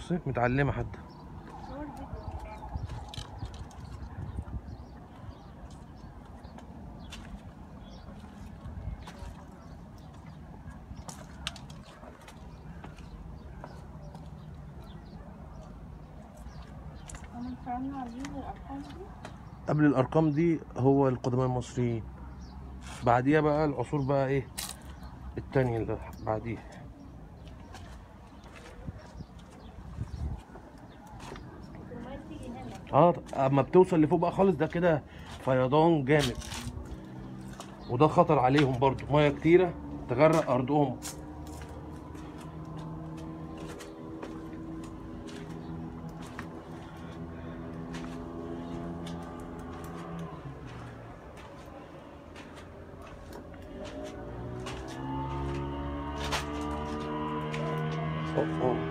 بصي متعلمه حتى صور فيديو أنا اتفرجنا على الفيديو الأرقام دي قبل الارقام دي هو القدماء المصريين بعديها بقى العصور بقى ايه التانية اللي بعديها المية بتيجي هنا اه اما بتوصل لفوق بقى خالص ده كده فيضان جامد وده خطر عليهم برضو ميه كتيره تغرق ارضهم أوه، أوه.